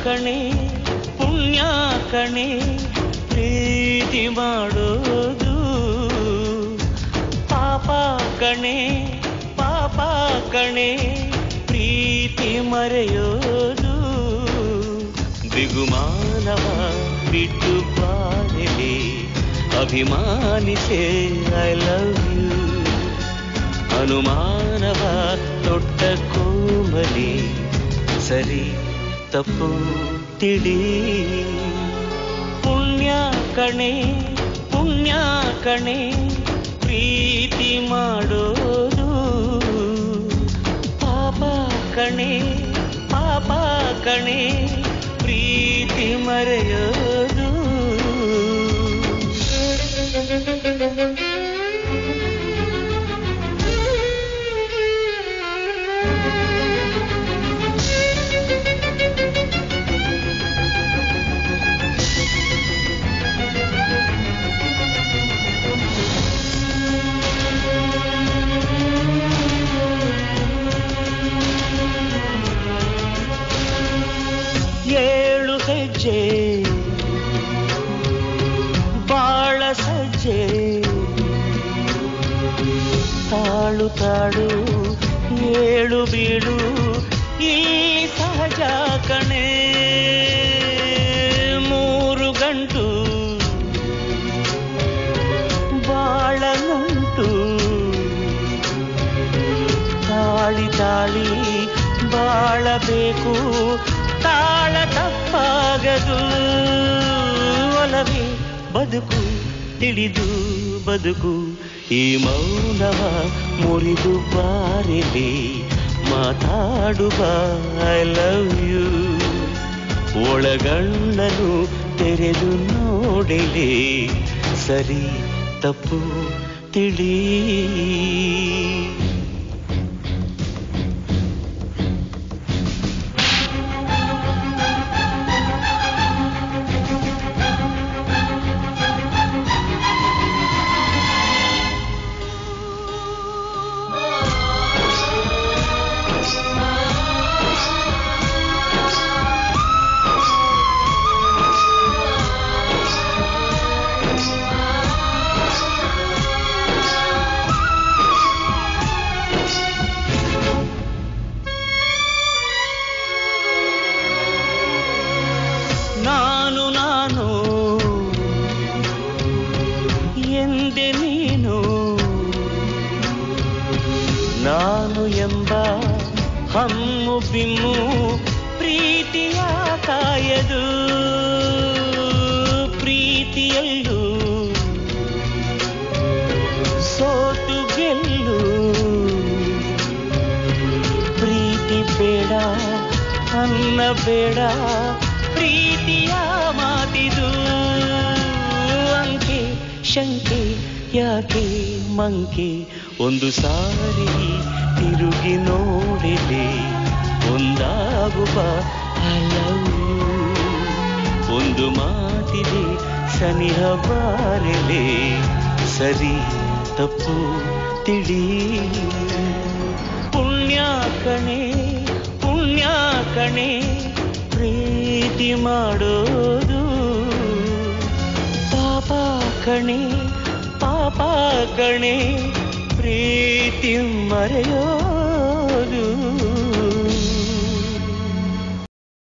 ಕಣೆ ಪುಣ್ಯ ಕಣೆ ಪ್ರೀತಿ ಮಾಡೋದು ಪಾಪ ಕಣೆ ಪಾಪ ಕಣೆ ಪ್ರೀತಿ ಮರೆಯೋದು ಬಿಗುಮಾನವ ಬಿಟ್ಟು ಬಾರಲಿ ಅಭಿಮಾನಿಸೆ ಐ ಲವ್ ಯು ಅನುಮಾನವ ತೊಟ್ಟ ಕೋಮಲಿ ಸರಿ ತಪ್ಪು ತಿಳಿ ಪುಣ್ಯ ಕಣೆ ಪುಣ್ಯ ಕಣೆ ಪ್ರೀತಿ ಮಾಡೋದು ಪಾಪ ಕಣೆ ಪಾಪ ಕಣೆ ಪ್ರೀತಿ ಮರೆಯೋದು ಏಳು ಹೆಜ್ಜೆ ಬಾಳ ಸಜ್ಜೆ ತಾಳು ತಾಳು ಏಳು ಬೀಳು ಇಲ್ಲಿ ಸಹಜ ಕಣೆ ಮೂರು ಗಂಟು ಬಾಳ ನಂಟು ತಾಳಿ ತಾಳಿ ಬಾಳಬೇಕು ತಾಳ ತಪ್ಪಾಗದು ಒಲವೇ ಬದುಕು ತಿಳಿದು ಬದುಕು ಈ ಮೌನವ ಮುರಿದು ಬಾರಿಲಿ ಮಾತಾಡುವ ಐ ಲವ್ ಯು ಒಳಗಣ್ಣನು ತೆರೆದು ನೋಡಿಲಿ ಸರಿ ತಪ್ಪು ತಿಳಿ ನಾನು ನಾನು ಎಂದೆ ನೀನು ನಾನು ಎಂಬ ಹಮ್ಮು ಬಿಮ್ಮು ಪ್ರೀತಿಯ ಕಾಯದು ಪ್ರೀತಿಯಲ್ಲೂ ಸೋತು ಗೆಲ್ಲು ಪ್ರೀತಿ ಬೇಡ ಅನ್ನ ಬೇಡ ಪ್ರೀತಿಯ ಮಾತಿದು ಅಂಕೆ ಶಂಕೆ ಯಾಕೆ ಮಂಕೆ ಒಂದು ಸಾರಿ ತಿರುಗಿ ನೋಡಿದೆ ಒಂದಾಗುವ I love you. ಒಂದು ಮಾತಿದೆ ಸನಿಹ ಬಾರಲೆ ಸರಿ ತಪ್ಪು ತಿಳಿ ಪುಣ್ಯ ಕಣೆ ಪುಣ್ಯ ಕಣೆ ಪ್ರೀತಿ ಮಾಡೋದು ಪಾಪ ಕಣೆ ಪಾಪ ಕಣೆ ಪ್ರೀತಿ ಮರೆಯೋದು